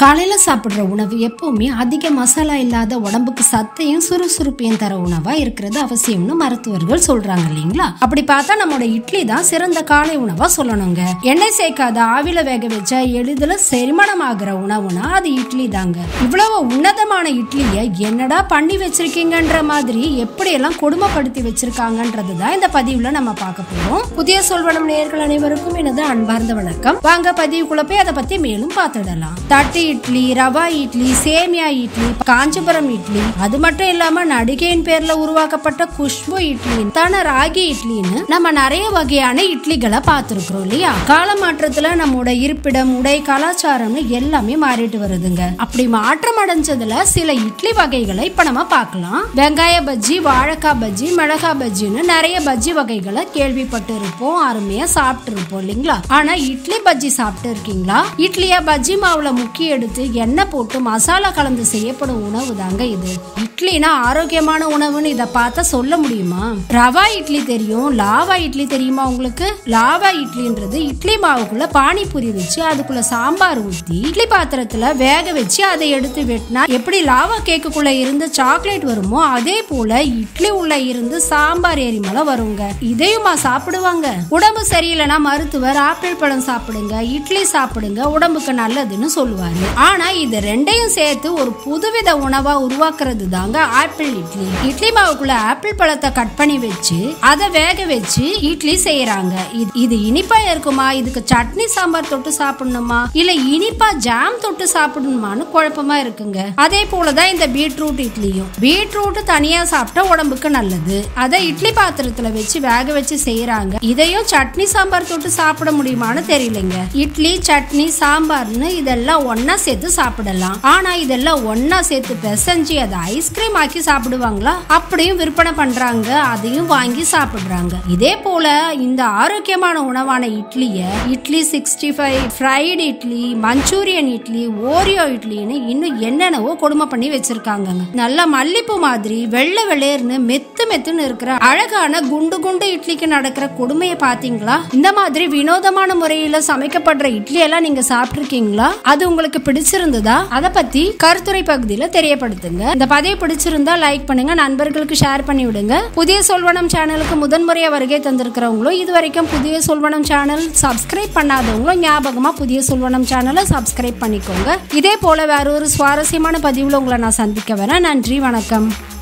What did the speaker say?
காலையில சாப்பிடுற உணவு எப்பவுமே அதிக மசாலா இல்லாத உடம்புக்கு சத்தையும் சுறுசுறுப்பையும் தர உணவா இருக்கிறது அவசியம்னு மருத்துவர்கள் சொல்றாங்க இல்லைங்களா அப்படி பார்த்தா நம்மளோட இட்லி தான் சிறந்த காலை உணவா சொல்லணுங்க எண்ணெய் சேர்க்காத ஆவில வேக வச்சா எளிதில் செரிமானம் ஆகிற உணவுனா அது இட்லி தாங்க இவ்வளவு உன்னதமான இட்லிய என்னடா பண்ணி வச்சிருக்கீங்கன்ற மாதிரி எப்படியெல்லாம் கொடுமைப்படுத்தி வச்சிருக்காங்கன்றது தான் இந்த பதிவுல நம்ம பார்க்க போறோம் புதிய சொல்வனம் நேர்கள் அனைவருக்கும் எனது அன்பார்ந்த வணக்கம் வாங்க பதிவுக்குள்ள போய் அதை பத்தி மேலும் பார்த்துடலாம் தட்டு இட்லி ரவா இட்லி சேமியா இட்லி காஞ்சிபுரம் இட்லி அது மட்டும் இல்லாம நடிகையின் பேர்ல உருவாக்கப்பட்ட குஷ்பு இட்லி தான ராகி இட்லின்னு நம்ம நிறைய வகையான இட்லிகளை பார்த்திருக்கிறோம் இல்லையா கால மாற்றத்துல நம்மோட இருப்பிடம் உடை கலாச்சாரம்னு எல்லாமே மாறிட்டு வருதுங்க அப்படி மாற்றம் அடைஞ்சதுல சில இட்லி வகைகளை இப்ப நம்ம பார்க்கலாம் வெங்காய பஜ்ஜி வாழைக்காய் பஜ்ஜி மிளகாய் பஜ்ஜின்னு நிறைய பஜ்ஜி வகைகளை கேள்விப்பட்டு இருப்போம் அருமையா சாப்பிட்டு இருப்போம் இல்லைங்களா ஆனா இட்லி பஜ்ஜி சாப்பிட்டு இருக்கீங்களா இட்லியா பஜ்ஜி மாவுல முக்கி எடுத்து எண்ணெய் போட்டு மசாலா கலந்து செய்யப்படும் உணவு தாங்க இது இட்லினா ஆரோக்கியமான உணவுன்னு இதை பார்த்தா சொல்ல முடியுமா ரவா இட்லி தெரியும் லாவா இட்லி தெரியுமா உங்களுக்கு லாவா இட்லின்றது இட்லி மாவுக்குள்ள பானிபூரி வச்சு அதுக்குள்ள சாம்பார் ஊத்தி இட்லி பாத்திரத்துல வேக வச்சு அதை எடுத்து வெட்டினா எப்படி லாவா கேக்குக்குள்ள இருந்து சாக்லேட் வருமோ அதே போல இட்லி உள்ள இருந்து சாம்பார் எரிமலை வருங்க இதையுமா சாப்பிடுவாங்க உடம்பு சரியில்லைன்னா மருத்துவர் ஆப்பிள் பழம் சாப்பிடுங்க இட்லி சாப்பிடுங்க உடம்புக்கு நல்லதுன்னு சொல்லுவாரு ஆனா இது ரெண்டையும் சேர்த்து ஒரு புதுவித உணவா உருவாக்குறது தாங்க ஆப்பிள் இட்லி இட்லி மாவுக்குள்ள ஆப்பிள் பழத்தை கட் பண்ணி வச்சு அதை வேக வச்சு இட்லி செய்யறாங்க இது- இது இனிப்பா இருக்குமா இதுக்கு சட்னி சாம்பார் தொட்டு சாப்பிடணுமா இல்ல இனிப்பா ஜாம் தொட்டு சாப்பிடணுமான்னு குழப்பமா இருக்குங்க அதே போலதான் இந்த பீட்ரூட் இட்லியும் பீட்ரூட் தனியா சாப்பிட்டா உடம்புக்கு நல்லது அதை இட்லி பாத்திரத்துல வச்சு வேக வச்சு செய்யறாங்க இதையும் சட்னி சாம்பார் தொட்டு சாப்பிட முடியுமான்னு தெரியலங்க இட்லி சட்னி சாம்பார்னு இதெல்லாம் ஒண்ணா சேர்த்து சாப்பிடலாம் ஆனா இதெல்லாம் ஒண்ணா சேர்த்து பிசைஞ்சு அதை ஐஸ்கிரீம் ஆக்கி சாப்பிடுவாங்களா அப்படியும் விற்பனை பண்றாங்க அதையும் வாங்கி சாப்பிடுறாங்க இதே போல இந்த ஆரோக்கியமான உணவான இட்லிய idli sixty five fried idli manchurian idli Oreo இட்லின்னு இன்னும் என்னென்னவோ கொடுமை பண்ணி வச்சிருக்காங்க நல்ல மல்லிப்பூ மாதிரி வெள்ளை வெளேர்னு மெத்து மெத்துன்னு இருக்கிற அழகான குண்டு குண்டு இட்லிக்கு நடக்கிற கொடுமையை பாத்தீங்களா இந்த மாதிரி வினோதமான முறையில சமைக்கப்படுற இட்லி எல்லாம் நீங்க சாப்பிட்டிருக்கீங்களா அது உங்களுக்கு பிடிச்சிருந்ததா அதை பத்தி கருத்துரை பகுதியில தெரியப்படுத்துங்க இந்த பதிவு பிடிச்சிருந்தா லைக் பண்ணுங்க நண்பர்களுக்கு ஷேர் பண்ணி விடுங்க புதிய சொல்வனம் சேனலுக்கு முதன்முறையா வருகை தந்திருக்கிறவங்களும் இது வரைக்கும் புதிய சொல்வனம் சேனல் சப்ஸ்கிரைப் பண்ணாதவங்களும் ஞாபகமா புதிய சொல்வனம் சேனலை சப்ஸ்கிரைப் பண்ணிக்கோங்க இதே போல வேற ஒரு சுவாரஸ்யமான பதிவுல உங்களை நான் சந்திக்க வரேன் நன்றி வணக்கம்